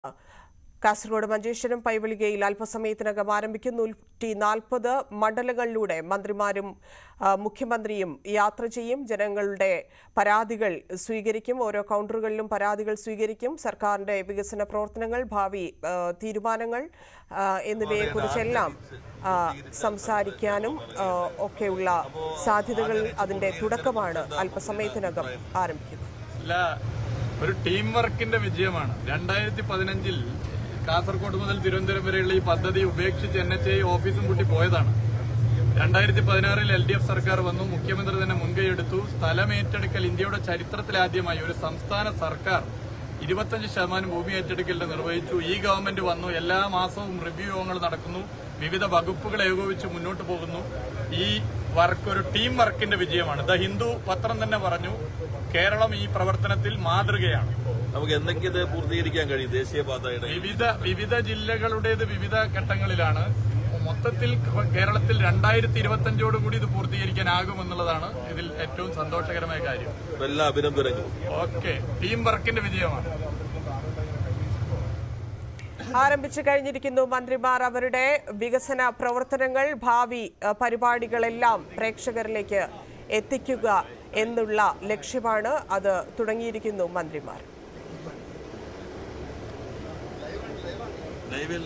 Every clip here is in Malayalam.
കാസർഗോഡ് മഞ്ചേശ്വരം പൈവളികയിൽ അല്പസമയത്തിനകം ആരംഭിക്കും നൂറ്റി നാൽപ്പത് മണ്ഡലങ്ങളിലൂടെ മന്ത്രിമാരും ആ, മുഖ്യമന്ത്രിയും യാത്ര ചെയ്യും ജനങ്ങളുടെ പരാതികൾ സ്വീകരിക്കും ഓരോ കൗണ്ടറുകളിലും പരാതികൾ സ്വീകരിക്കും സർക്കാരിന്റെ വികസന പ്രവർത്തനങ്ങൾ ഭാവി ആ, തീരുമാനങ്ങൾ ആ, എന്നിവയെക്കുറിച്ചെല്ലാം ആ, സംസാരിക്കാനും ആ, ഒക്കെയുള്ള സാധ്യതകൾ അതിന്റെ തുടക്കമാണ് അല്പസമയത്തിനകം ആരംഭിക്കുന്നത് അല്ല ഒരു ടീം വർക്കിന്റെ വിജയമാണ് രണ്ടായിരത്തി പതിനഞ്ചിൽ കാസർഗോഡ് മുതൽ തിരുവനന്തപുരം വരെയുള്ള ഈ പദ്ധതി ഉപേക്ഷിച്ച് എൻ എച്ച് ഐ ഓഫീസും കൂട്ടി പോയതാണ് രണ്ടായിരത്തി പതിനാറിൽ എൽ ഡി എഫ് സർക്കാർ വന്നു മുഖ്യമന്ത്രി തന്നെ മുൻകൈയെടുത്തു സ്ഥലം ഏറ്റെടുക്കൽ ഇന്ത്യയുടെ ചരിത്രത്തിലാദ്യമായി ഒരു സംസ്ഥാന സർക്കാർ ഇരുപത്തഞ്ച് ശതമാനം ഭൂമി ഏറ്റെടുക്കലിന് നിർവഹിച്ചു ഈ ഗവൺമെന്റ് വന്നു എല്ലാ മാസവും റിവ്യൂ യോഗങ്ങൾ നടക്കുന്നു വിവിധ വകുപ്പുകൾ ഏകോപിച്ച് മുന്നോട്ട് പോകുന്നു ഈ വർക്ക് ഒരു ടീം വർക്കിന്റെ വിജയമാണ് ദ ഹിന്ദു പത്രം തന്നെ പറഞ്ഞു കേരളം ഈ പ്രവർത്തനത്തിൽ മാതൃകയാണ് നമുക്ക് എന്തൊക്കെ ഇത് പൂർത്തീകരിക്കാൻ കഴിയും ദേശീയപാതയുടെ വിവിധ വിവിധ ജില്ലകളുടേത് വിവിധ ഘട്ടങ്ങളിലാണ് മൊത്തത്തിൽ കേരളത്തിൽ രണ്ടായിരത്തി ഇരുപത്തി കൂടി ഇത് പൂർത്തീകരിക്കാനാകുമെന്നുള്ളതാണ് ഇതിൽ ഏറ്റവും സന്തോഷകരമായ കാര്യം ഇപ്പൊ എല്ലാ അഭിനന്ദനങ്ങളും ഓക്കെ ടീം വർക്കിന്റെ വിജയമാണ് ആരംഭിച്ചു കഴിഞ്ഞിരിക്കുന്നു മന്ത്രിമാർ അവരുടെ വികസന പ്രവർത്തനങ്ങൾ ഭാവി അഹ്, പരിപാടികളെല്ലാം പ്രേക്ഷകരിലേക്ക് എത്തിക്കുക എന്നുള്ള ലക്ഷ്യമാണ് അത് തുടങ്ങിയിരിക്കുന്നു മന്ത്രിമാർ ലൈവിൽ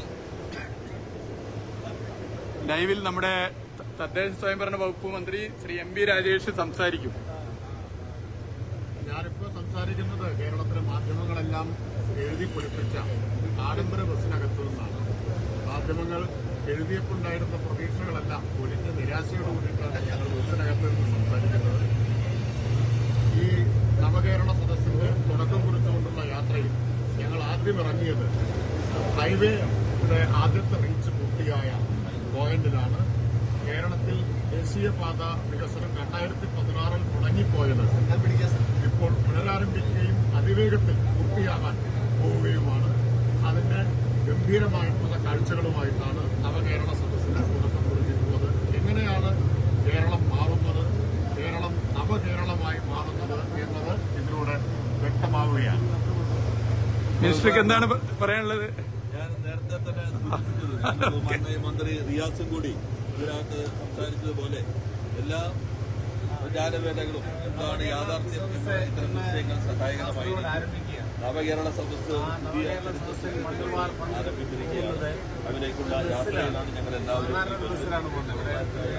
ലൈവിൽ നമ്മുടെ ത- തദ്ദേശ സ്വയംഭരണ വകുപ്പ് മന്ത്രി ശ്രീ എം ബി രാജേഷ് സംസാരിക്കും ഞാനിപ്പോൾ സംസാരിക്കുന്നത് കേരളത്തിലെ മാധ്യമങ്ങളെല്ലാം എഴുതി പൊലിപ്പിച്ച ആഡംബര ബസ്സിനകത്തു നിന്നാണ് മാധ്യമങ്ങൾ എഴുതിയപ്പോണ്ടായിരുന്ന പ്രതീക്ഷകളെല്ലാം ഒഴിഞ്ഞ നിരാശയോട് കൂടിയിട്ടാണ് ഞങ്ങൾ ബസ്സിനകത്ത് നിന്ന് സംസാരിക്കുന്നത് ഈ നവകേരള സദസ്സിന്റെ തുടക്കം കുറിച്ചുകൊണ്ടുള്ള യാത്രയിൽ ഞങ്ങൾ ആദ്യം ഇറങ്ങിയത് ഹൈവേയുടെ ആദ്യത്തെ റീച്ച് പൂർത്തിയായ പോയിന്റിലാണ് കേരളത്തിൽ ദേശീയപാത വികസനം രണ്ടായിരത്തി പതിനാറിൽ മുടങ്ങിപ്പോയത് ഇപ്പോൾ പുനരാരംഭിക്കുകയും അതിവേഗത്തിൽ പൂർത്തിയാകാൻ പോവുകയുമാണ് അതിന്റെ ഗംഭീരമായിട്ടുള്ള കാഴ്ചകളുമായിട്ടാണ് നവകേരള സദസ്സിന് തുടക്കം കുറിച്ചിട്ടുള്ളത് എങ്ങനെയാണ് കേരളം മാറുന്നത് കേരളം നവകേരളമായി മാറുന്നത് എന്നത് ഇതിലൂടെ വ്യക്തമാവുകയാണ് മിനിസ്റ്റർക്ക് എന്താണ് പ- പറയാനുള്ളത് ഞാൻ നേരത്തെ തന്നെ സൂചിപ്പിച്ചത് ഞാൻ ബഹുമാന്യ മന്ത്രി റിയാസും കൂടി ഇതിനകത്ത് സംസാരിച്ചതുപോലെ എല്ലാ പ്രചാരവേലകളും എന്താണ് യാഥാർത്ഥ്യം എന്ന ഇത്തരം വിഷയങ്ങൾ സഹായകരമായി നവകേരള സദസ് പുതിയ ചരിത്രത്തിൽ ആരംഭിച്ചിരിക്കുകയാണ് അതിലേക്കുള്ള യാത്രയിലാണ് ഞങ്ങൾ എല്ലാവരും ഈ ബസ്സിൽ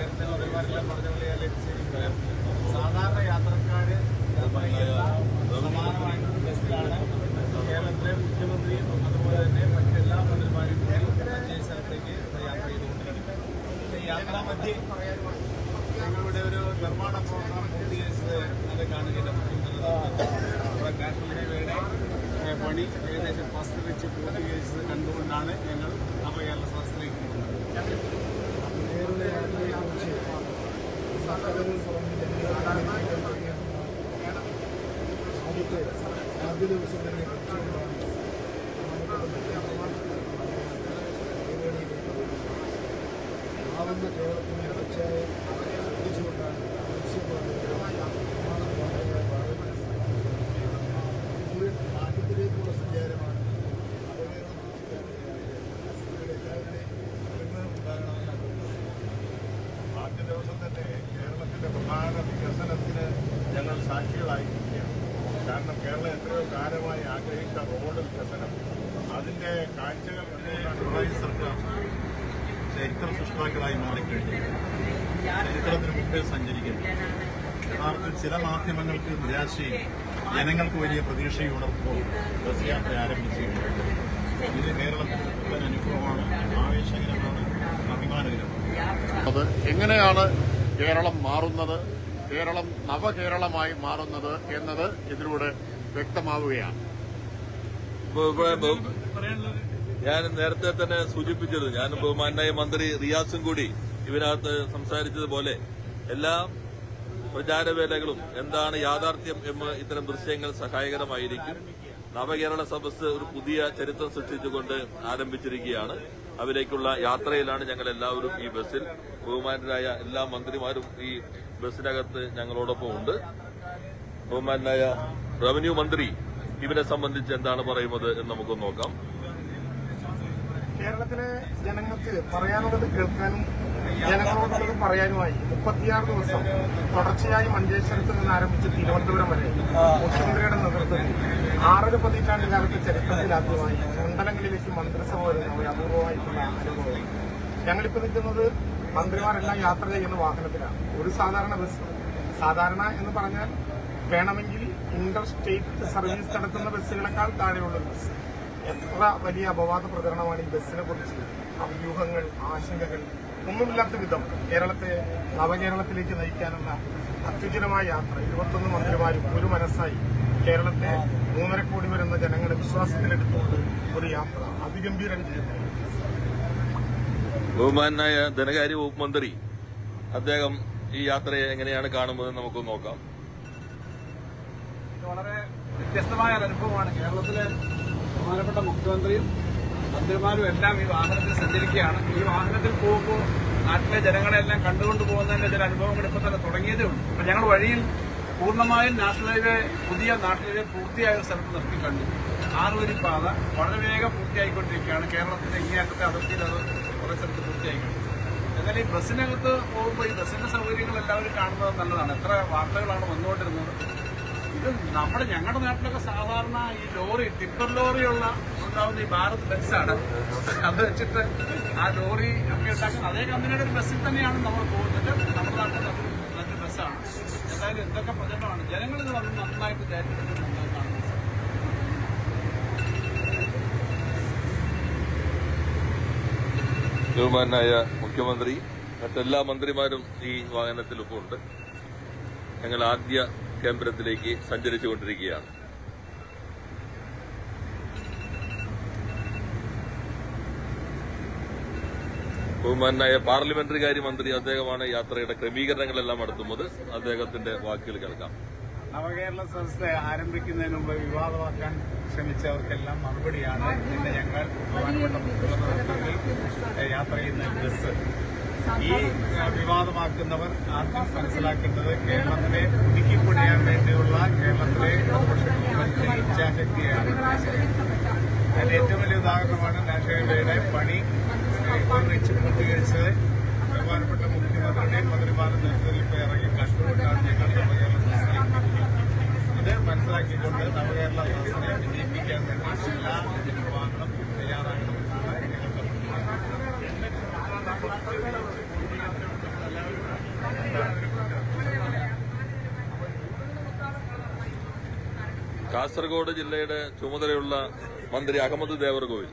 സാധാരണ യാത്രക്കാര് ബഹുമാന്യ ബസ്സിലാണ് കേരളത്തിലെ മുഖ്യമന്ത്രിയും അതുപോലെ തന്നെ മറ്റെല്ലാ മന്ത്രിമാരും മഞ്ചേരി സ്ഥലത്തേക്ക് യാത്ര ചെയ്തുകൊണ്ടിരിക്കുന്നത് ഈ യാത്രാ മധ്യേ ഞങ്ങളുടെ ഒരു നിർമ്മാണ പ്രവർത്തനം പൂർത്തീകരിച്ചത് അത് കാണുകയില്ല നമ്മുടെ നാഷണൽ ഹൈവേയുടെ ഏഹ്, പണി ഏകദേശം ഫസ്റ്റ് വെച്ച് പൂർത്തീകരിച്ചത് കണ്ടുകൊണ്ടാണ് ഞങ്ങൾ നവകേരള സദസ്സിലേക്ക് പോകുന്നത് ആദ്യ ദിവസം തന്നെ ഉച്ചയോടാണ് ആവുന്ന കേരളത്തിന്റെ ഉച്ചയെ ശ്രദ്ധിച്ചുകൊണ്ടാണ് മാറ്റത്തിലേക്കുള്ള സഞ്ചാരമാണ് ആദ്യ ദിവസം തന്നെ കേരളത്തിന്റെ പ്രധാന വികസനത്തിന് ഞങ്ങൾ സാക്ഷികളായിരിക്കുകയാണ് കാരണം കേരളം എത്രയോ കാലമായി ആഗ്രഹിച്ച റോഡ് വികസനം അതിന്റെ കാഴ്ചകൾ കണ്ടുകൊണ്ടാണ് പിണറായി സർക്കാർ ചരിത്ര സൃഷ്ടാക്കളായി മാറിക്കഴിഞ്ഞു ചരിത്രത്തിന് മുമ്പേ സഞ്ചരിക്കുന്നു യഥാർത്ഥത്തിൽ ചില മാധ്യമങ്ങൾക്ക് നിരാശയും ജനങ്ങൾക്ക് വലിയ പ്രതീക്ഷയും ഉണർത്തുമ്പോൾ ബസ് യാത്ര ആരംഭിച്ചു ഇത് കേരളത്തിൽ ഒരു അനുഭവമാണ് ആവേശകരമാണ് അഭിമാനകരമാണ് അത് എങ്ങനെയാണ് കേരളം മാറുന്നത് കേരളം നവകേരളമായി മാറുന്നത് എന്നത് ഇതിലൂടെ വ്യക്തമാവുകയാണ് ഇപ്പൊ ഇവിടെ ബഹു- ഞാൻ നേരത്തെ തന്നെ സൂചിപ്പിച്ചത് ഞാൻ ബഹുമാനായ മന്ത്രി റിയാസും കൂടി ഇതിനകത്ത് സംസാരിച്ചതുപോലെ എല്ലാ പ്രചാരവേലകളും എന്താണ് യാഥാർത്ഥ്യം എന്ന് ഇത്തരം ദൃശ്യങ്ങൾ സഹായകരമായിരിക്കും നവകേരള സദസ് ഒരു പുതിയ ചരിത്രം സൃഷ്ടിച്ചുകൊണ്ട് ആരംഭിച്ചിരിക്കുകയാണ് അതിലേക്കുള്ള യാത്രയിലാണ് ഞങ്ങൾ എല്ലാവരും ഈ ബസ്സിൽ ബഹുമാനരായ എല്ലാ മന്ത്രിമാരും ഈ ബസ്സിനകത്ത് ഞങ്ങളോടൊപ്പം ഉണ്ട് ബഹുമാനായ റവന്യൂ മന്ത്രി ഇവരെ സംബന്ധിച്ച് എന്താണ് പറയുന്നത് എന്ന് നമുക്ക് നോക്കാം കേരളത്തിലെ ജനങ്ങൾക്ക് പറയാനുള്ളത് കേൾക്കാനും ജനങ്ങളോടുള്ളത് പറയാനുമായി മുപ്പത്തിയാറ് ദിവസം തുടർച്ചയായി മഞ്ചേശ്വരത്ത് നിന്ന് ആരംഭിച്ച് തിരുവനന്തപുരം വരെ മുഖ്യമന്ത്രിയുടെ നേതൃത്വത്തിൽ ആറര പതിറ്റാണ്ട് കാലത്തെ ചരിത്രത്തിലാദ്യമായി മണ്ഡലങ്ങളിലേക്ക് മന്ത്രിസഭ വരുന്ന ഒരു അപൂർവമായിട്ടുള്ള അനുഭവം ഞങ്ങളിപ്പോൾ നിൽക്കുന്നത് മന്ത്രിമാരെല്ലാം യാത്ര ചെയ്യുന്ന വാഹനത്തിലാണ് ഒരു സാധാരണ ബസ് സാധാരണ എന്ന് പറഞ്ഞാൽ വേണമെങ്കിൽ ഇന്റർ സ്റ്റേറ്റ് സർവീസ് നടത്തുന്ന ബസ്സുകളെക്കാൾ താഴെയുള്ള ഒരു ബസ് എത്ര വലിയ അപവാദ പ്രചരണമാണ് ഈ ബസ്സിനെ കുറിച്ച് അഭ്യൂഹങ്ങൾ ആശങ്കകൾ ഒന്നുമില്ലാത്ത വിധം കേരളത്തെ നവകേരളത്തിലേക്ക് നയിക്കാനുള്ള അത്യുചിതമായ യാത്ര ഇരുപത്തൊന്ന് മന്ത്രിമാരും ഒരു മനസ്സായി കേരളത്തെ മൂന്നര കോടി വരുന്ന ജനങ്ങളെ വിശ്വാസത്തിലെടുത്തുകൊണ്ട് ഒരു യാത്ര അതിഗംഭീര വിജയത്തിൽ ബഹുമാനായ ധനകാര്യ വകുപ്പ് മന്ത്രി അദ്ദേഹം ഈ യാത്രയെ എങ്ങനെയാണ് കാണുന്നത് നമുക്ക് നോക്കാം ഇത് വളരെ വ്യത്യസ്തമായ ഒരു അനുഭവമാണ് കേരളത്തിലെ ബഹുമാനപ്പെട്ട മുഖ്യമന്ത്രിയും മന്ത്രിമാരും എല്ലാം ഈ വാഹനത്തിൽ സഞ്ചരിക്കുകയാണ് ഈ വാഹനത്തിൽ പോകുമ്പോൾ നാട്ടിലെ ജനങ്ങളെല്ലാം കണ്ടുകൊണ്ട് പോകുന്നതിന്റെ ചില അനുഭവങ്ങൾ ഇപ്പോൾ തന്നെ തുടങ്ങിയതേ ഉള്ളൂ അപ്പൊ ഞങ്ങൾ വഴിയിൽ പൂർണ്ണമായും നാഷണൽ ഹൈവേ പുതിയ നാഷണൽ ഹൈവേ പൂർത്തിയായ ഒരു സ്ഥലത്ത് നിർത്തി കണ്ടു ആറുവരി പാത വളരെ വേഗം പൂർത്തിയായിക്കൊണ്ടിരിക്കുകയാണ് കേരളത്തിന്റെ ഇങ്ങേയറ്റത്തെ അതിർത്തിയിൽ അത് കുറെ സ്ഥലത്ത് പൂർത്തിയായിക്കൊണ്ടിരിക്കുന്നത് എന്നാൽ ഈ ബസ്സിനകത്ത് പോകുമ്പോൾ ഈ ബസ്സിന്റെ സൗകര്യങ്ങൾ എല്ലാവരും കാണുന്നത് നല്ലതാണ് എത്ര വാർത്തകളാണ് വന്നുകൊണ്ടിരുന്നത് ഇത് നമ്മുടെ ഞങ്ങളുടെ നാട്ടിലൊക്കെ സാധാരണ ഈ ലോറി ടിപ്പർ ലോറിയുള്ള ഉണ്ടാവുന്ന ഈ ഭാരത് ബസ്സാണ് അത് വെച്ചിട്ട് ആ ലോറി ഒക്കെ ഉണ്ടാക്കുന്ന അതേ കമ്പനിയുടെ ഒരു ബസ്സിൽ തന്നെയാണ് നമ്മൾ പോകുന്നത് നമ്മുടെ നാട്ടിൽ അത് നല്ല ബസ്സാണ് എന്തായാലും എന്തൊക്കെ പ്രചരണമാണ് ജനങ്ങൾ ഇത് വന്ന് നന്നായിട്ട് വിചാരിക്കുന്നത് നന്നായി കാണുന്നു ബഹുമാനായ മുഖ്യമന്ത്രി മറ്റെല്ലാ മന്ത്രിമാരും ഈ വാഹനത്തിൽ ഇപ്പോൾ ഉണ്ട് ഞങ്ങൾ ആദ്യ കേന്ദ്രത്തിലേക്ക് സഞ്ചരിച്ചുകൊണ്ടിരിക്കുകയാണ് ബഹുമാനായ പാർലമെന്ററി കാര്യ മന്ത്രി അദ്ദേഹമാണ് യാത്രയുടെ ക്രമീകരണങ്ങളെല്ലാം നടത്തുന്നത് അദ്ദേഹത്തിന്റെ വാക്കുകൾ കേൾക്കാം നവകേരള സദസ് ആരംഭിക്കുന്നതിന് മുമ്പ് വിവാദമാക്കാൻ ശ്രമിച്ചവർക്കെല്ലാം മറുപടിയാണ് ഇന്ന് ഞങ്ങൾ ബഹുമാനപ്പെട്ട മുഖ്യമന്ത്രി യാത്ര ചെയ്യുന്ന ബസ് ഈ ഏഹ്, വിവാദമാക്കുന്നവർ ആദ്യം മനസ്സിലാക്കേണ്ടത് കേരളത്തിലെ ഒതുക്കിപ്പൊടിയാൻ വേണ്ടിയുള്ള കേരളത്തിലെ പ്രതിപക്ഷ ഗവൺമെന്റിന്റെ ഇച്ഛാശക്തിയാണ് അതിന്റെ ഏറ്റവും വലിയ ഉദാഹരണമാണ് നാഷണൽ ഹൈവേയുടെ പണി പൂർണ്ണിച്ച് പൂർത്തീകരിച്ചത് ബഹുമാനപ്പെട്ട മുഖ്യമന്ത്രിയുടെയും മന്ത്രിമാരുടെ നേതൃത്വത്തിൽ ഇപ്പോൾ ഇറങ്ങി കണ്ടുകൊണ്ടാണ് ഞങ്ങൾ നവകേരള സദസ്സിലേക്ക് ഇത് മനസ്സിലാക്കിക്കൊണ്ട് നവകേരള സദസ്സിനെ വിജയിപ്പിക്കാൻ വേണ്ടി എല്ലാ നിർമ്മാണങ്ങളും തയ്യാറാകണമെന്നാണ് ഞങ്ങളുടെ കാസർഗോഡ് ജില്ലയുടെ ചുമതലയുള്ള മന്ത്രി അഹമ്മദ് ദേവർകോവിൽ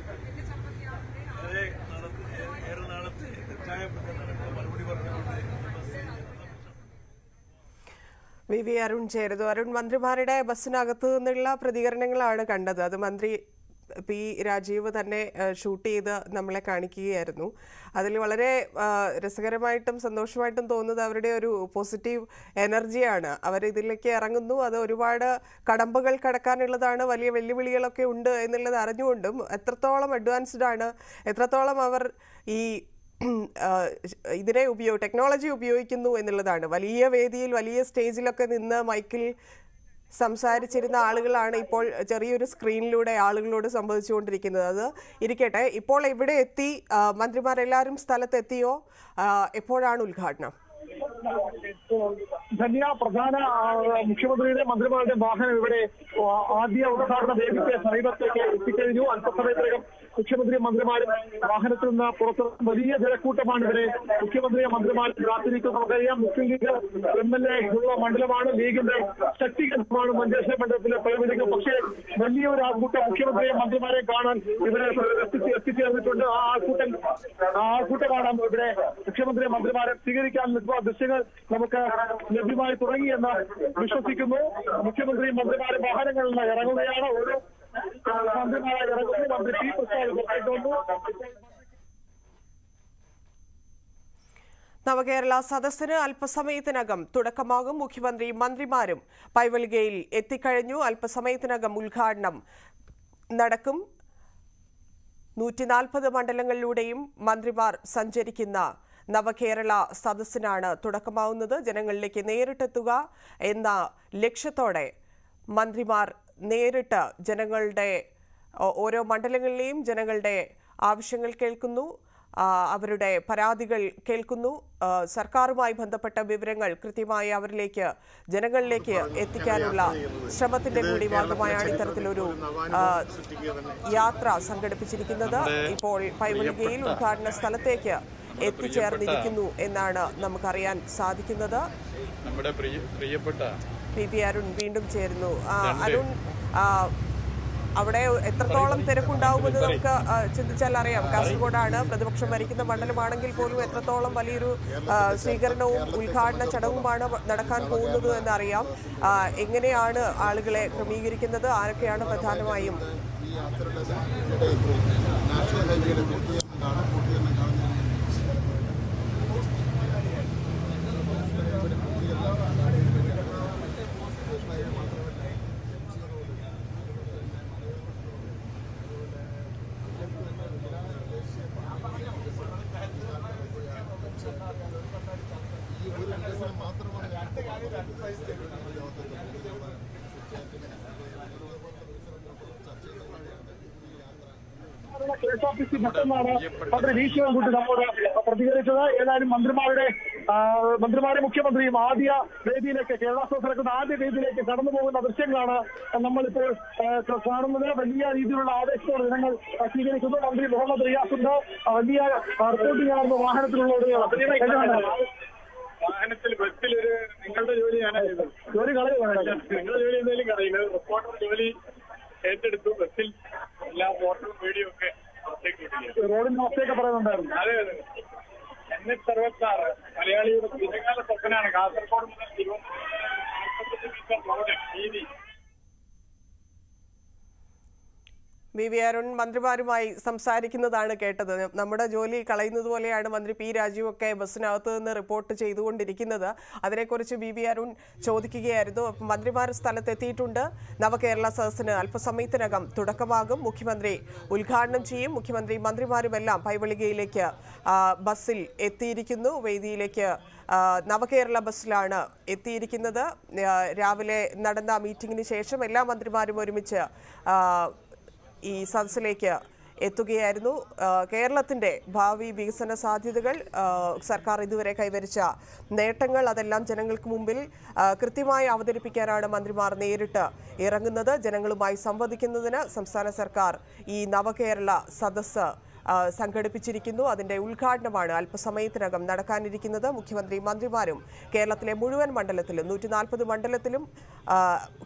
വി വി അരുൺ ചേരുന്നു അരുൺ മന്ത്രിമാരുടെ ബസ്സിനകത്ത് നിന്നുള്ള പ്രതികരണങ്ങളാണ് കണ്ടത് അത് മന്ത്രി പി രാജീവ് തന്നെ ഏഹ്, ഷൂട്ട് ചെയ്ത് നമ്മളെ കാണിക്കുകയായിരുന്നു അതിൽ വളരെ ആ, രസകരമായിട്ടും സന്തോഷമായിട്ടും തോന്നുന്നത് അവരുടെ ഒരു പോസിറ്റീവ് എനർജിയാണ് അവർ ഇതിലേക്ക് ഇറങ്ങുന്നു അത് ഒരുപാട് കടമ്പകൾ കടക്കാനുള്ളതാണ് വലിയ വെല്ലുവിളികളൊക്കെ ഉണ്ട് എന്നുള്ളത് അറിഞ്ഞുകൊണ്ടും എത്രത്തോളം അഡ്വാൻസ്ഡ് ആണ് എത്രത്തോളം അവർ ഈ ആ, ഇതിനെ ഉപയോഗ ടെക്നോളജി ഉപയോഗിക്കുന്നു എന്നുള്ളതാണ് വലിയ വേദിയിൽ വലിയ സ്റ്റേജിലൊക്കെ നിന്ന് മൈക്കിൽ സംസാരിച്ചിരുന്ന ആളുകളാണ് ഇപ്പോൾ ചെറിയൊരു സ്ക്രീനിലൂടെ ആളുകളോട് സംവദിച്ചുകൊണ്ടിരിക്കുന്നത് അത് ഇരിക്കട്ടെ ഇപ്പോൾ ഇവിടെ എത്തി ആ, മന്ത്രിമാരെല്ലാവരും സ്ഥലത്തെത്തിയോ ആ, എപ്പോഴാണ് ഉദ്ഘാടനം ധന്യ പ്രധാന ആ, മുഖ്യമന്ത്രിയുടെ മന്ത്രിമാരുടെ വാഹനം ഇവിടെ ആ, ആദ്യ ഉദ്ഘാടന വേദിക്ക് സമീപത്തേക്ക് എത്തിക്കഴിഞ്ഞു അല്പസമയത്തിനകം മുഖ്യമന്ത്രി മന്ത്രിമാരും വാഹനത്തിൽ നിന്ന് പുറത്ത് വലിയ ജനക്കൂട്ടമാണ് ഇവിടെ മുഖ്യമന്ത്രിയെ മന്ത്രിമാരും കാത്തിരിക്കുന്നത് നമുക്കറിയാം Muslim League M L A ഉള്ള മണ്ഡലമാണ് ലീഗിന്റെ ശക്തികരമാണ് മഞ്ചേശ്വരം മണ്ഡലത്തിലെ പ്രയോഗിക്കുന്നത് പക്ഷേ വലിയൊരു ആൾക്കൂട്ടം മുഖ്യമന്ത്രിയെ മന്ത്രിമാരെ കാണാൻ ഇവിടെ എത്തിച്ച് എത്തിച്ചേർന്നിട്ടുണ്ട് ആ ആൾക്കൂട്ടം ആ ആൾക്കൂട്ടമാണ് ഇവിടെ മുഖ്യമന്ത്രി മന്ത്രിമാരെ സ്വീകരിക്കാൻ നിൽക്കുന്ന ദൃശ്യങ്ങൾ നമുക്ക് ലഭ്യമായി തുടങ്ങിയെന്ന് വിശ്വസിക്കുന്നു മുഖ്യമന്ത്രി മന്ത്രിമാരെ വാഹനങ്ങളിൽ നിന്ന് ഇറങ്ങുകയാണ് ഓരോ മന്ത്രിമാരായി ഇറങ്ങുന്നു മന്ത്രി പി പ്രസാദ് പുറത്തേക്ക് വന്നു നവകേരള സദസ്സിന് അല്പസമയത്തിനകം തുടക്കമാകും മുഖ്യമന്ത്രി മന്ത്രിമാരും പൈവൽഗയിൽ എത്തിക്കഴിഞ്ഞു അല്പസമയത്തിനകം ഉദ്ഘാടനം നടക്കും നൂറ്റി നാൽപ്പത് മണ്ഡലങ്ങളിലൂടെയും മന്ത്രിമാർ സഞ്ചരിക്കുന്ന നവകേരള സദസ്സിനാണ് തുടക്കമാവുന്നത് ജനങ്ങളിലേക്ക് നേരിട്ടെത്തുക എന്ന ലക്ഷ്യത്തോടെ മന്ത്രിമാർ നേരിട്ട് ജനങ്ങളുടെ ഓ- ഓരോ മണ്ഡലങ്ങളിലെയും ജനങ്ങളുടെ ആവശ്യങ്ങൾ കേൾക്കുന്നു ആ, അവരുടെ പരാതികൾ കേൾക്കുന്നു ആ, സർക്കാരുമായി ബന്ധപ്പെട്ട വിവരങ്ങൾ കൃത്യമായി അവരിലേക്ക് ജനങ്ങളിലേക്ക് എത്തിക്കാനുള്ള ശ്രമത്തിന്റെ കൂടി ഭാഗമായാണ് ഇത്തരത്തിലൊരു ആ, യാത്ര സംഘടിപ്പിച്ചിരിക്കുന്നത് ഇപ്പോൾ പൈവലികയിൽ ഉദ്ഘാടന സ്ഥലത്തേക്ക് എത്തിച്ചേർന്നിരിക്കുന്നു എന്നാണ് നമുക്കറിയാൻ സാധിക്കുന്നത് നമ്മുടെ പ്രിയ പ്രിയപ്പെട്ട പി പി അരുൺ വീണ്ടും ചേരുന്നു ആ, അരുൺ ആ, അവിടെ എത്രത്തോളം തിരക്കുണ്ടാവുമെന്ന് നമുക്ക് ആ, ചിന്തിച്ചാൽ അറിയാം കാസർഗോഡാണ് പ്രതിപക്ഷം ഭരിക്കുന്ന മണ്ഡലമാണെങ്കിൽ പോലും എത്രത്തോളം വലിയൊരു ആ, സ്വീകരണവും ഉദ്ഘാടന ചടങ്ങുമാണ് നടക്കാൻ പോകുന്നത് എന്നറിയാം ആ, എങ്ങനെയാണ് ആളുകളെ ക്രമീകരിക്കുന്നത് ആരൊക്കെയാണ് പ്രധാനമായും ഈ യാത്രയുടെ ഇടയിൽ നാഷണൽ ഹൈവേയുടെ പൂർത്തീകരണം കാണാം പൂർത്തീകരണം കാണുന്നതിന് K S R T C ബസ്സെന്നാണ് മന്ത്രി വി ശിവൻകുട്ടി നമ്മോട് പ്രതികരിച്ചത് ഏതായാലും മന്ത്രിമാരുടെ ആ, മന്ത്രിമാരെ മുഖ്യമന്ത്രിയും ആദ്യ വേദിയിലേക്ക് കേരള സ്റ്റോസ് നടക്കുന്ന ആദ്യ വേദിയിലേക്ക് കടന്നു പോകുന്ന ദൃശ്യങ്ങളാണ് നമ്മളിപ്പോൾ ആ, കാണുന്നത് വലിയ രീതിയിലുള്ള ആവേശത്തോടെ ജനങ്ങൾ ആ, സ്വീകരിക്കുന്നു മന്ത്രി മുഹമ്മദ് റിയാസ് ഉണ്ട് ആ, വലിയ ആ, റിപ്പോർട്ടിംഗ് ആയിരുന്നു വാഹനത്തിലുള്ളത് വാഹനത്തിൽ ബസ്സിലൊരു നിങ്ങളുടെ ജോലി ഞാനാണ് ചെയ്തത് ജോലി കളയുകയാണ് നിങ്ങളുടെ ജോലി എന്തെങ്കിലും കളയുന്നത് റിപ്പോർട്ടർ ജോലി ഏറ്റെടുത്തു ബസ്സിൽ എല്ലാ ഫോട്ടോയും വീഡിയോ ഒക്കെ പുറത്തേക്ക് വിട്ടിരിക്കുകയാണ്. റോഡിന്റെ അവസ്ഥയൊക്കെ പറയുന്നുണ്ടായിരുന്നു അതെ അതെ എൻ എച്ച് അറുപത്താറ് മലയാളിയുടെ ദീർഘകാല സ്വപ്നമാണ് കാസർഗോഡ് മുതൽ തിരുവനന്തപുരം നാൽപ്പത്തെട്ട് മീറ്റർ റോഡ് വീതി വി വി അരുൺ മന്ത്രിമാരുമായി സംസാരിക്കുന്നതാണ് കേട്ടത് നമ്മുടെ ജോലി കളയുന്നത് പോലെയാണ് മന്ത്രി പി രാജീവ് ഒക്കെ ബസ്സിനകത്ത് നിന്ന് റിപ്പോർട്ട് ചെയ്തുകൊണ്ടിരിക്കുന്നത് അതിനെക്കുറിച്ച് വി വി അരുൺ ചോദിക്കുകയായിരുന്നു അപ്പം മന്ത്രിമാർ സ്ഥലത്തെത്തിയിട്ടുണ്ട് നവകേരള സദസ്സിന് അല്പസമയത്തിനകം തുടക്കമാകും മുഖ്യമന്ത്രി ഉദ്ഘാടനം ചെയ്യും മുഖ്യമന്ത്രി മന്ത്രിമാരുമെല്ലാം പൈവളികയിലേക്ക് ആ, ബസ്സിൽ എത്തിയിരിക്കുന്നു വേദിയിലേക്ക് ആ, നവകേരള ബസ്സിലാണ് എത്തിയിരിക്കുന്നത് ആ, രാവിലെ നടന്ന മീറ്റിംഗിന് ശേഷം എല്ലാ മന്ത്രിമാരും ഒരുമിച്ച് ആ, ഈ സദസ്സിലേക്ക് എത്തുകയായിരുന്നു ആ, കേരളത്തിന്റെ ഭാവി വികസന സാധ്യതകൾ ആ, സർക്കാർ ഇതുവരെ കൈവരിച്ച നേട്ടങ്ങൾ അതെല്ലാം ജനങ്ങൾക്ക് മുമ്പിൽ ആ, കൃത്യമായി അവതരിപ്പിക്കാനാണ് മന്ത്രിമാർ നേരിട്ട് ഇറങ്ങുന്നത് ജനങ്ങളുമായി സംവദിക്കുന്നതിന് സംസ്ഥാന സർക്കാർ ഈ നവകേരള സദസ്സ് ആ, സംഘടിപ്പിച്ചിരിക്കുന്നു അതിന്റെ ഉദ്ഘാടനമാണ് അല്പസമയത്തിനകം നടക്കാനിരിക്കുന്നത് മുഖ്യമന്ത്രി മന്ത്രിമാരും കേരളത്തിലെ മുഴുവൻ മണ്ഡലത്തിലും നൂറ്റി നാൽപ്പത് മണ്ഡലത്തിലും ആ,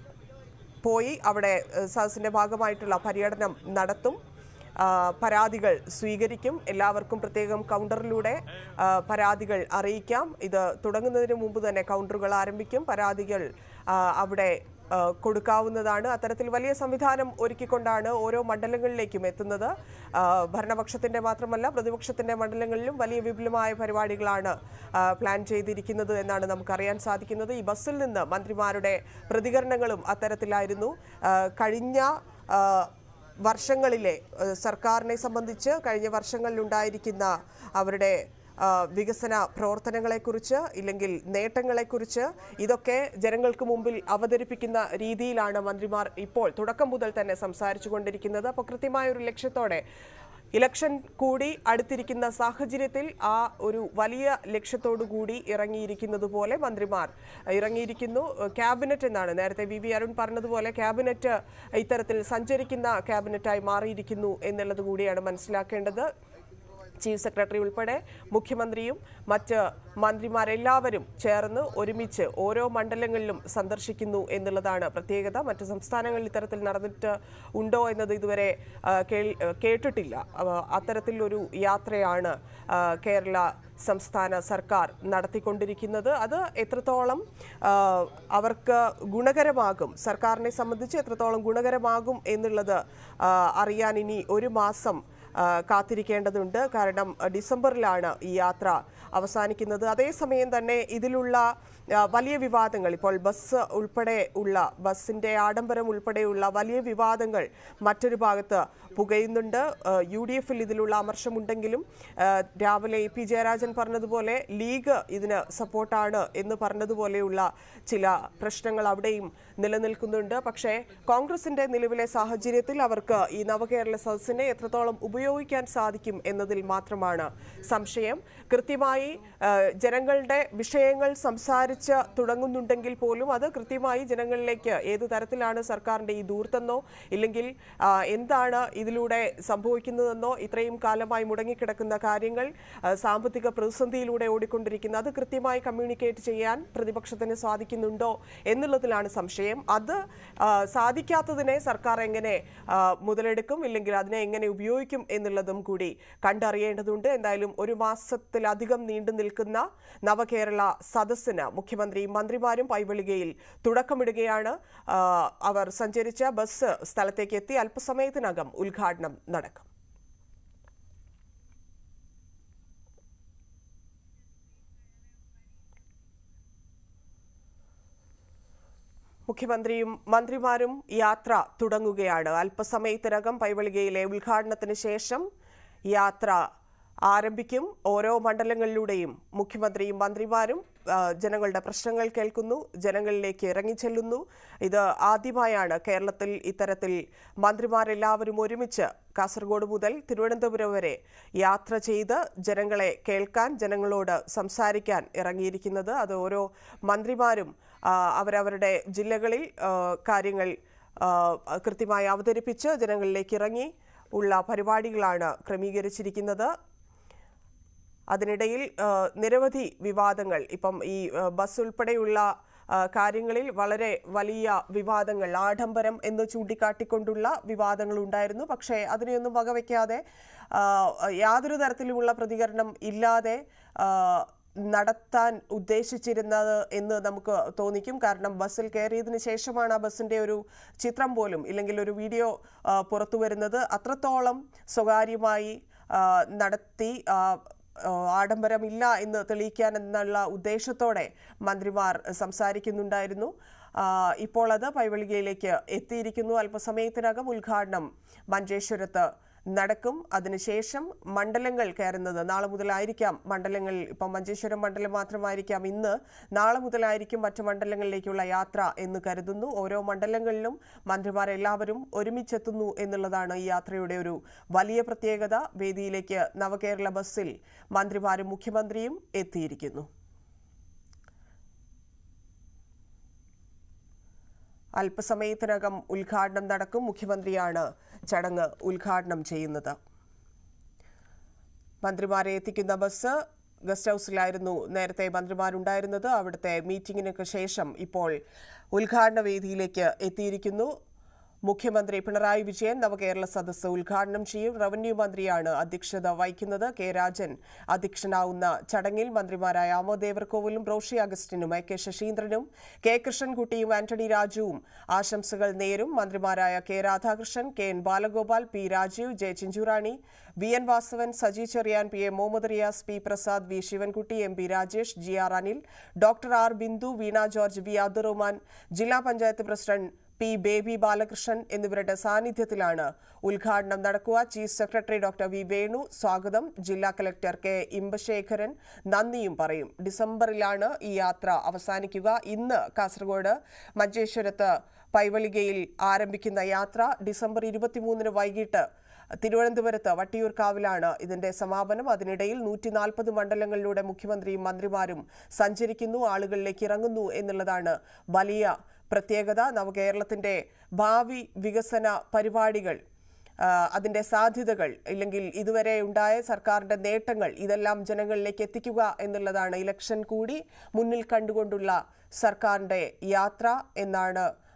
പോയി അവിടെ ഏഹ്, സദസ്സിന്റെ ഭാഗമായിട്ടുള്ള പര്യടനം നടത്തും ആ, പരാതികൾ സ്വീകരിക്കും എല്ലാവർക്കും പ്രത്യേകം കൗണ്ടറിലൂടെ ആ, പരാതികൾ അറിയിക്കാം ഇത് തുടങ്ങുന്നതിന് മുമ്പ് തന്നെ കൗണ്ടറുകൾ ആരംഭിക്കും പരാതികൾ ആ, അവിടെ ആ, കൊടുക്കാവുന്നതാണ് അത്തരത്തിൽ വലിയ സംവിധാനം ഒരുക്കിക്കൊണ്ടാണ് ഓരോ മണ്ഡലങ്ങളിലേക്കും എത്തുന്നത് ആ, ഭരണപക്ഷത്തിന്റെ മാത്രമല്ല പ്രതിപക്ഷത്തിന്റെ മണ്ഡലങ്ങളിലും വലിയ വിപുലമായ പരിപാടികളാണ് ആ, പ്ലാൻ ചെയ്തിരിക്കുന്നത് എന്നാണ് നമുക്കറിയാൻ സാധിക്കുന്നത് ഈ ബസ്സിൽ നിന്ന് മന്ത്രിമാരുടെ പ്രതികരണങ്ങളും അത്തരത്തിലായിരുന്നു ആ, കഴിഞ്ഞ ആ, വർഷങ്ങളിലെ ഏഹ്, സർക്കാരിനെ സംബന്ധിച്ച് കഴിഞ്ഞ വർഷങ്ങളിലുണ്ടായിരിക്കുന്ന അവരുടെ ആ, വികസന പ്രവർത്തനങ്ങളെക്കുറിച്ച് ഇല്ലെങ്കിൽ നേട്ടങ്ങളെക്കുറിച്ച് ഇതൊക്കെ ജനങ്ങൾക്ക് മുമ്പിൽ അവതരിപ്പിക്കുന്ന രീതിയിലാണ് മന്ത്രിമാർ ഇപ്പോൾ തുടക്കം മുതൽ തന്നെ സംസാരിച്ചു കൊണ്ടിരിക്കുന്നത് അപ്പോൾ കൃത്യമായ ഒരു ലക്ഷ്യത്തോടെ ഇലക്ഷൻ കൂടി അടുത്തിരിക്കുന്ന സാഹചര്യത്തിൽ ആ ഒരു വലിയ ലക്ഷ്യത്തോടു കൂടി ഇറങ്ങിയിരിക്കുന്നത് പോലെ മന്ത്രിമാർ ഇറങ്ങിയിരിക്കുന്നു ക്യാബിനറ്റ് എന്നാണ് നേരത്തെ വി വി അരുൺ പറഞ്ഞതുപോലെ ക്യാബിനറ്റ് ഇത്തരത്തിൽ സഞ്ചരിക്കുന്ന ക്യാബിനറ്റായി മാറിയിരിക്കുന്നു എന്നുള്ളത് കൂടിയാണ് മനസ്സിലാക്കേണ്ടത് ചീഫ് സെക്രട്ടറി ഉൾപ്പെടെ മുഖ്യമന്ത്രിയും മറ്റ് മന്ത്രിമാരെല്ലാവരും ചേർന്ന് ഒരുമിച്ച് ഓരോ മണ്ഡലങ്ങളിലും സന്ദർശിക്കുന്നു എന്നുള്ളതാണ് പ്രത്യേകത മറ്റ് സംസ്ഥാനങ്ങളിൽ ഇത്തരത്തിൽ നടന്നിട്ട് ഉണ്ടോ എന്നത് ഇതുവരെ ആ, കേൾ- കേട്ടിട്ടില്ല അവ- അത്തരത്തിലൊരു യാത്രയാണ് ആ, കേരള സംസ്ഥാന സർക്കാർ നടത്തിക്കൊണ്ടിരിക്കുന്നത് അത് എത്രത്തോളം ആ, അവർക്ക് ഗുണകരമാകും സർക്കാരിനെ സംബന്ധിച്ച് എത്രത്തോളം ഗുണകരമാകും എന്നുള്ളത് ആ, അറിയാൻ ഇനി ഒരു മാസം ആ, കാത്തിരിക്കേണ്ടതുണ്ട് കാരണം ആ, ഡിസംബറിലാണ് ഈ യാത്ര അവസാനിക്കുന്നത് അതേസമയം തന്നെ ഇതിലുള്ള ആ, വലിയ വിവാദങ്ങൾ ഇപ്പോൾ ബസ് ഉൾപ്പെടെ ഉള്ള ബസ്സിന്റെ ആഡംബരം ഉൾപ്പെടെയുള്ള വലിയ വിവാദങ്ങൾ മറ്റൊരു ഭാഗത്ത് പുകയുന്നുണ്ട് ആ, യു ഡി എഫിൽ ഇതിലുള്ള അമർഷമുണ്ടെങ്കിലും ആ, രാവിലെ എ പി ജയരാജൻ പറഞ്ഞതുപോലെ ലീഗ് ഇതിന് സപ്പോർട്ടാണ് എന്ന് പറഞ്ഞതുപോലെയുള്ള ചില പ്രശ്നങ്ങൾ അവിടെയും നിലനിൽക്കുന്നുണ്ട് പക്ഷേ കോൺഗ്രസിന്റെ നിലവിലെ സാഹചര്യത്തിൽ അവർക്ക് ഈ നവകേരള സദസ്സിനെ എത്രത്തോളം ഉപയോഗ ഉപയോഗിക്കാൻ സാധിക്കും എന്നതിൽ മാത്രമാണ് സംശയം കൃത്യമായി ആ, ജനങ്ങളുടെ വിഷയങ്ങൾ സംസാരിച്ച് തുടങ്ങുന്നുണ്ടെങ്കിൽ പോലും അത് കൃത്യമായി ജനങ്ങളിലേക്ക് ഏത് തരത്തിലാണ് സർക്കാരിന്റെ ഈ ദൂർത്തെന്നോ ഇല്ലെങ്കിൽ ആ, എന്താണ് ഇതിലൂടെ സംഭവിക്കുന്നതെന്നോ ഇത്രയും കാലമായി മുടങ്ങിക്കിടക്കുന്ന കാര്യങ്ങൾ ആ, സാമ്പത്തിക പ്രതിസന്ധിയിലൂടെ ഓടിക്കൊണ്ടിരിക്കുന്ന അത് കൃത്യമായി കമ്മ്യൂണിക്കേറ്റ് ചെയ്യാൻ പ്രതിപക്ഷത്തിന് സാധിക്കുന്നുണ്ടോ എന്നുള്ളതിലാണ് സംശയം അത് ആ, സാധിക്കാത്തതിനെ സർക്കാർ എങ്ങനെ ആ, മുതലെടുക്കും ഇല്ലെങ്കിൽ അതിനെ എങ്ങനെ ഉപയോഗിക്കും എന്നുള്ളതും കൂടി കണ്ടറിയേണ്ടതുണ്ട് എന്തായാലും ഒരു മാസത്തിലധികം നീണ്ടു നിൽക്കുന്ന നവകേരള സദസ്സിന് മുഖ്യമന്ത്രിയും മന്ത്രിമാരും പൈവളികയിൽ തുടക്കമിടുകയാണ് ആ, അവർ സഞ്ചരിച്ച ബസ് സ്ഥലത്തേക്ക് എത്തി അല്പസമയത്തിനകം ഉദ്ഘാടനം നടക്കും മുഖ്യമന്ത്രിയും മന്ത്രിമാരും യാത്ര തുടങ്ങുകയാണ് അല്പസമയത്തിനകം പൈവളികയിലെ ഉദ്ഘാടനത്തിന് ശേഷം യാത്ര ആരംഭിക്കും ഓരോ മണ്ഡലങ്ങളിലൂടെയും മുഖ്യമന്ത്രിയും മന്ത്രിമാരും ആ, ജനങ്ങളുടെ പ്രശ്നങ്ങൾ കേൾക്കുന്നു ജനങ്ങളിലേക്ക് ഇറങ്ങിച്ചെല്ലുന്നു ഇത് ആദ്യമായാണ് കേരളത്തിൽ ഇത്തരത്തിൽ മന്ത്രിമാരെല്ലാവരും ഒരുമിച്ച് കാസർഗോഡ് മുതൽ തിരുവനന്തപുരം വരെ യാത്ര ചെയ്ത് ജനങ്ങളെ കേൾക്കാൻ ജനങ്ങളോട് സംസാരിക്കാൻ ഇറങ്ങിയിരിക്കുന്നത് അത് ഓരോ മന്ത്രിമാരും ആ, അവരവരുടെ ജില്ലകളിൽ ആ, കാര്യങ്ങൾ ആ, കൃത്യമായി അവതരിപ്പിച്ച് ജനങ്ങളിലേക്ക് ഇറങ്ങി ഉള്ള പരിപാടികളാണ് ക്രമീകരിച്ചിരിക്കുന്നത് അതിനിടയിൽ ആ, നിരവധി വിവാദങ്ങൾ ഇപ്പം ഈ ആ, ബസ് ഉൾപ്പെടെയുള്ള ആ, കാര്യങ്ങളിൽ വളരെ വലിയ വിവാദങ്ങൾ ആഡംബരം എന്ന് ചൂണ്ടിക്കാട്ടിക്കൊണ്ടുള്ള വിവാദങ്ങൾ ഉണ്ടായിരുന്നു പക്ഷേ അതിനെയൊന്നും വകവയ്ക്കാതെ ആ, യാതൊരു തരത്തിലുമുള്ള പ്രതികരണം ഇല്ലാതെ ആ, നടത്താൻ ഉദ്ദേശിച്ചിരുന്നത് എന്ന് നമുക്ക് തോന്നിക്കും കാരണം ബസ്സിൽ കയറിയതിന് ശേഷമാണ് ആ ബസ്സിന്റെ ഒരു ചിത്രം പോലും ഇല്ലെങ്കിൽ ഒരു വീഡിയോ ആ, പുറത്തു വരുന്നത് അത്രത്തോളം സ്വകാര്യമായി ആ, നടത്തി ആ, ആ, ആഡംബരമില്ല എന്ന് തെളിയിക്കാൻ എന്നുള്ള ഉദ്ദേശത്തോടെ മന്ത്രിമാർ സംസാരിക്കുന്നുണ്ടായിരുന്നു ആ, ഇപ്പോൾ അത് പൈവളികയിലേക്ക് എത്തിയിരിക്കുന്നു അല്പസമയത്തിനകം ഉദ്ഘാടനം മഞ്ചേശ്വരത്ത് നടക്കും അതിനുശേഷം മണ്ഡലങ്ങൾ കയറുന്നത് നാളെ മുതലായിരിക്കാം മണ്ഡലങ്ങൾ ഇപ്പം മഞ്ചേശ്വരം മണ്ഡലം മാത്രമായിരിക്കാം ഇന്ന് നാളെ മുതലായിരിക്കും മറ്റു മണ്ഡലങ്ങളിലേക്കുള്ള യാത്ര എന്ന് കരുതുന്നു ഓരോ മണ്ഡലങ്ങളിലും മന്ത്രിമാരെല്ലാവരും ഒരുമിച്ചെത്തുന്നു എന്നുള്ളതാണ് ഈ യാത്രയുടെ ഒരു വലിയ പ്രത്യേകത വേദിയിലേക്ക് നവകേരള ബസ്സിൽ മന്ത്രിമാരും മുഖ്യമന്ത്രിയും എത്തിയിരിക്കുന്നു അല്പസമയത്തിനകം ഉദ്ഘാടനം നടക്കും മുഖ്യമന്ത്രിയാണ് ചടങ്ങ് ഉദ്ഘാടനം ചെയ്യുന്നത് മന്ത്രിമാരെ എത്തിക്കുന്ന ബസ് ഗസ്റ്റ് ഹൗസിലായിരുന്നു നേരത്തെ മന്ത്രിമാരുണ്ടായിരുന്നത് അവിടുത്തെ മീറ്റിംഗിനൊക്കെ ശേഷം ഇപ്പോൾ ഉദ്ഘാടന വേദിയിലേക്ക് എത്തിയിരിക്കുന്നു മുഖ്യമന്ത്രി പിണറായി വിജയൻ നവകേരള സദസ്സ് ഉദ്ഘാടനം ചെയ്യും റവന്യൂ മന്ത്രിയാണ് അധ്യക്ഷത വഹിക്കുന്നത് കെ രാജൻ അധ്യക്ഷനാവുന്ന ചടങ്ങിൽ മന്ത്രിമാരായ ആമോദേവർകോവിലും റോഷി അഗസ്റ്റിനും എ കെ ശശീന്ദ്രനും കെ കൃഷ്ണൻകുട്ടിയും ആന്റണി രാജുവും ആശംസകൾ നേരും മന്ത്രിമാരായ K Radhakrishnan K N Balagopal P Rajeev J Chinchurani V N Vasavan Saji Cherian P A Muhammad Riyas P Prasad V Sivankutty M P Rajesh G R Anil doctor R Bindu Veena George V Abdurahiman ജില്ലാ പഞ്ചായത്ത് പ്രസിഡന്റ് പി ബേബി ബാലകൃഷ്ണൻ എന്നിവരുടെ സാന്നിധ്യത്തിലാണ് ഉദ്ഘാടനം നടക്കുക chief secretary doctor V Venu സ്വാഗതം ജില്ലാ കലക്ടർ കെ ഇമ്പശേഖരൻ നന്ദിയും പറയും ഡിസംബറിലാണ് ഈ യാത്ര അവസാനിക്കുക ഇന്ന് കാസർഗോഡ് മഞ്ചേശ്വരത്ത് പൈവളികയിൽ ആരംഭിക്കുന്ന യാത്ര ഡിസംബർ ഇരുപത്തിമൂന്നിന് വൈകിട്ട് തിരുവനന്തപുരത്ത് വട്ടിയൂർക്കാവിലാണ് ഇതിന്റെ സമാപനം അതിനിടയിൽ നൂറ്റി നാൽപ്പത് മണ്ഡലങ്ങളിലൂടെ മുഖ്യമന്ത്രിയും മന്ത്രിമാരും സഞ്ചരിക്കുന്നു ആളുകളിലേക്ക് ഇറങ്ങുന്നു എന്നുള്ളതാണ് വലിയ പ്രത്യേകത നവകേരളത്തിന്റെ ഭാവി വികസന പരിപാടികൾ ആ, അതിന്റെ സാധ്യതകൾ ഇല്ലെങ്കിൽ ഇതുവരെ ഉണ്ടായ സർക്കാരിന്റെ നേട്ടങ്ങൾ ഇതെല്ലാം ജനങ്ങളിലേക്ക് എത്തിക്കുക എന്നുള്ളതാണ് ഇലക്ഷൻ കൂടി മുന്നിൽ കണ്ടുകൊണ്ടുള്ള സർക്കാരിന്റെ യാത്ര എന്നാണ്